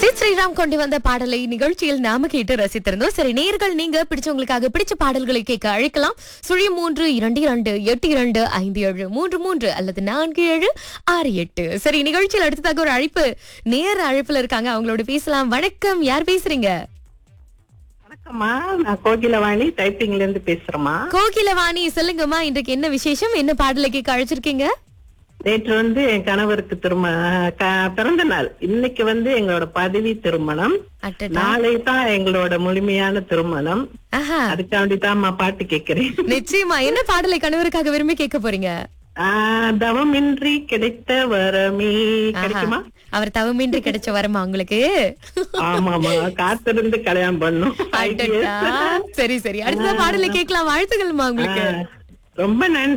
உதித் ஸ்ரீராம் கொண்டு வந்த பாடலை நிகழ்ச்சியில் நாம கேட்டு ரசித்திருந்தோம் சரி நேர்கள் நீங்க பிடிச்சவங்களுக்காக பிடிச்ச பாடல்களை கேட்க அழைக்கலாம் சுழி மூன்று இரண்டு இரண்டு எட்டு இரண்டு ஐந்து ஏழு மூன்று மூன்று அல்லது நான்கு ஏழு ஆறு எட்டு சரி நிகழ்ச்சியில் அடுத்ததாக ஒரு அழைப்பு நேர அழைப்புல இருக்காங்க அவங்களோட பேசலாம் வணக்கம் யார் பேசுறீங்க வணக்கம்மா நான் கோகிலவாணி டைப்பிங்ல இருந்து பேசுறேம்மா கோகிலவாணி சொல்லுங்கம்மா இன்றைக்கு என்ன விசேஷம் என்ன பாடலை கேட்க அழைச்சிருக்கீங்க நேற்று வந்து என் கணவருக்கு திரும க- பிறந்த நாள் இன்னைக்கு வந்து எங்களோட பதவி திருமணம் அட்டடா. நாளை தான் எங்களோட முழுமையான திருமணம் ஆஹா அதுக்காண்டி தான்மா பாட்டு கேக்குறேன் நிச்சயமா என்ன பாடலை கணவருக்காக விரும்பி கேட்க போறீங்க ஆஹ், தவமின்றி கிடைத்த வரமே கிடைக்குமா அவர் தவமின்றி கிடைச்ச வரமா உங்களுக்கு ஆமாமா காத்திருந்து கல்யாணம் பண்ணும் Five years. அடடா. சரி சரி அடுத்த பாடலை கேட்கலாம் வாழ்த்துக்கள்மா உங்களுக்கு ஆஹ், ரொம்ப நன்றி